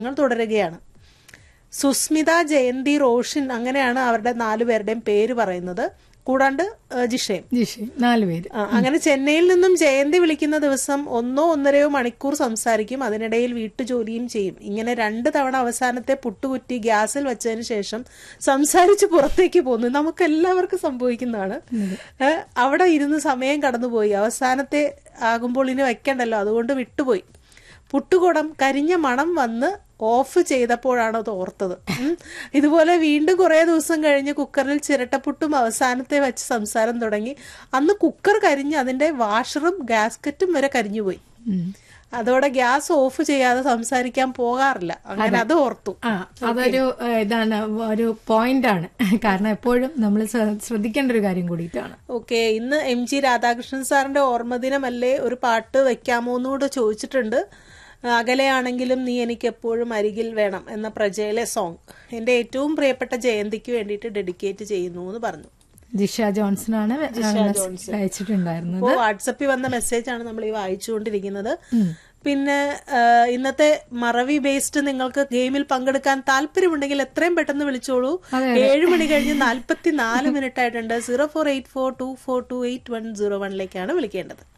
ഞങ്ങൾ തുടരുകയാണ് സുസ്മിത ജയന്തി റോഷിൻ അങ്ങനെയാണ് അവരുടെ നാലു പേരുടെയും പേര് പറയുന്നത് കൂടാണ്ട് ഏഹ്, ജിഷയും ജിഷി നാല് പേര് ആ, അങ്ങനെ ചെന്നൈയിൽ നിന്നും ജയന്തി വിളിക്കുന്ന ദിവസം ഒന്നോ ഒന്നരയോ മണിക്കൂർ സംസാരിക്കും അതിനിടയിൽ വീട്ടുജോലിയും ചെയ്യും ഇങ്ങനെ രണ്ട് തവണ അവസാനത്തെ പുട്ടുകുറ്റി ഗ്യാസിൽ വെച്ചതിന് ശേഷം സംസാരിച്ച് പുറത്തേക്ക് പോന്നു നമുക്ക് എല്ലാവർക്കും സംഭവിക്കുന്നതാണ് ഏ, അവിടെ ഇരുന്ന് സമയം കടന്നുപോയി അവസാനത്തെ ആകുമ്പോൾ ഇനി വെക്കണ്ടല്ലോ അതുകൊണ്ട് വിട്ടുപോയി പുട്ടുകുടം കരിഞ്ഞ മണം വന്ന് ഓഫ് ചെയ്തപ്പോഴാണ് അത് ഓർത്തത് ഉം. ഇതുപോലെ വീണ്ടും കുറേ ദിവസം കഴിഞ്ഞ് കുക്കറിൽ ചിരട്ടപ്പുട്ടും അവസാനത്തെ വെച്ച് സംസാരം തുടങ്ങി അന്ന് കുക്കർ കരിഞ്ഞ് അതിന്റെ വാഷറും ഗാസ്കറ്റും വരെ കരിഞ്ഞുപോയി അതോടെ ഗ്യാസ് ഓഫ് ചെയ്യാതെ സംസാരിക്കാൻ പോകാറില്ല അങ്ങനെ അത് ഓർത്തു ആ അതൊരു ഏഹ്, ഇതാണ് ഒരു പോയിന്റ് ആണ് കാരണം എപ്പോഴും നമ്മൾ ശ്രദ്ധിക്കേണ്ട ഒരു കാര്യം കൂടിയിട്ടാണ് ഓക്കെ ഇന്ന് എം ജി രാധാകൃഷ്ണൻ സാറിന്റെ ഓർമ്മദിനമല്ലേ ഒരു പാട്ട് വെക്കാമോ എന്നുകൂടെ ചോദിച്ചിട്ടുണ്ട് അകലെയാണെങ്കിലും നീ എനിക്ക് എപ്പോഴും അരികിൽ വേണം എന്ന പ്രജയിലെ സോങ് എന്റെ ഏറ്റവും പ്രിയപ്പെട്ട ജയന്തിക്ക് വേണ്ടിയിട്ട് ഡെഡിക്കേറ്റ് ചെയ്യുന്നു എന്ന് പറഞ്ഞു ജിഷ ജോൺസൺ ആണ് അയച്ചിട്ടുണ്ടായിരുന്നത് അപ്പോൾ വാട്സപ്പിൽ വന്ന മെസ്സേജ് ആണ് നമ്മൾ ഈ വായിച്ചുകൊണ്ടിരിക്കുന്നത് പിന്നെ ആ, ഇന്നത്തെ മറവി ബേസ്ഡ് നിങ്ങൾക്ക് ഗെയിമിൽ പങ്കെടുക്കാൻ താല്പര്യമുണ്ടെങ്കിൽ എത്രയും പെട്ടെന്ന് വിളിച്ചോളൂ ഏഴ് മണി കഴിഞ്ഞ് നാൽപ്പത്തി നാല് മിനിറ്റ് ആയിട്ടുണ്ട് zero four eight four two four two eight one zero വണ്ണിലേക്കാണ് വിളിക്കേണ്ടത്